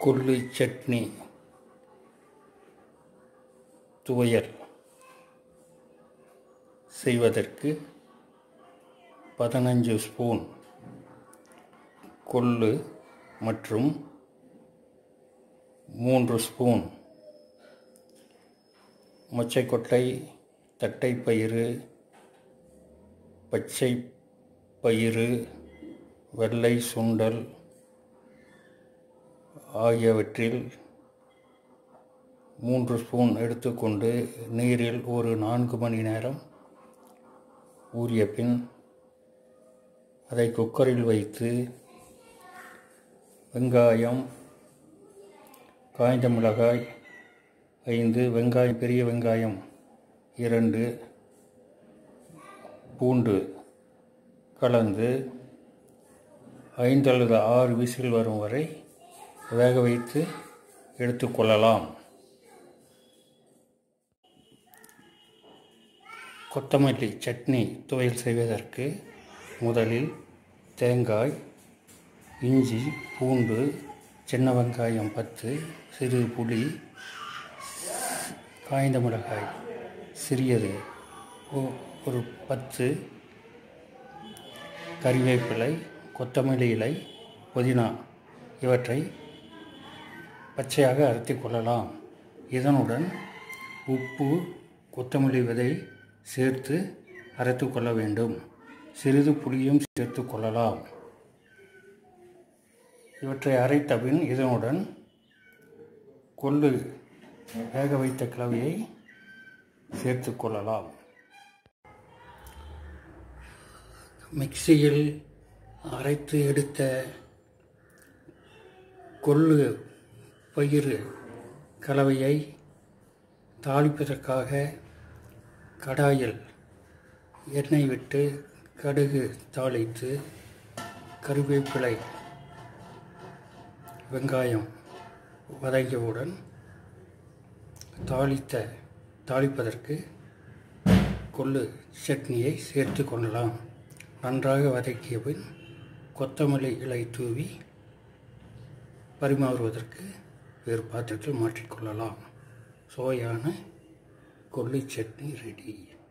கொள்ளு சட்னி துவையல் செய்வதற்கு பதினஞ்சு ஸ்பூன் கொள்ளு மற்றும் மூன்று ஸ்பூன் மொச்சைக்கொட்டை தட்டைப்பயிறு பச்சை பயிறு வெள்ளை சுண்டல் ஆகியவற்றில் மூன்று ஸ்பூன் எடுத்துக்கொண்டு நீரில் ஒரு நான்கு மணி நேரம் ஊறிய பின் அதை குக்கரில் வைத்து வெங்காயம் காய்ந்த மிளகாய் ஐந்து வெங்காயம் பெரிய வெங்காயம் இரண்டு பூண்டு கலந்து ஐந்து அல்லது ஆறு விசில் வரும் வரை வேக வைத்து எடுத்துக்கொள்ளலாம் கொத்தமல்லி சட்னி துவையல் செய்வதற்கு முதலில் தேங்காய் இஞ்சி பூண்டு சின்ன வெங்காயம் பத்து சிறு புளி காய்ந்த மிளகாய் சிறியது ஒ- ஒரு பத்து கறிவேப்பிலை கொத்தமல்லி இலை புதினா இவற்றை பச்சையாக அரைத்து கொள்ளலாம் இதனுடன் உப்பு கொத்தமல்லி விதை சேர்த்து அரைத்து கொள்ள வேண்டும் சிறிது புளியும் சேர்த்து கொள்ளலாம் இவற்றை அரைத்த பின் இதனுடன் கொள்ளு வேக வைத்த கிளவியை சேர்த்து கொள்ளலாம் மிக்சியில் அரைத்து எடுத்த கொள்ளு பயிறு கலவையை தாளிப்பதற்காக கடாயில் எண்ணெய் விட்டு கடுகு தாளித்து கருவேப்பிலை வெங்காயம் வதங்கியவுடன் தாளித்த தாளிப்பதற்கு கொள்ளு சட்னியை சேர்த்து கொள்ளலாம் நன்றாக வதக்கிய பின் கொத்தமல்லி இலை தூவி பரிமாறுவதற்கு வேறு பாத்திரத்தில் மாற்றிக்கொள்ளலாம் சுவையான கொள்ளு சட்னி ரெடி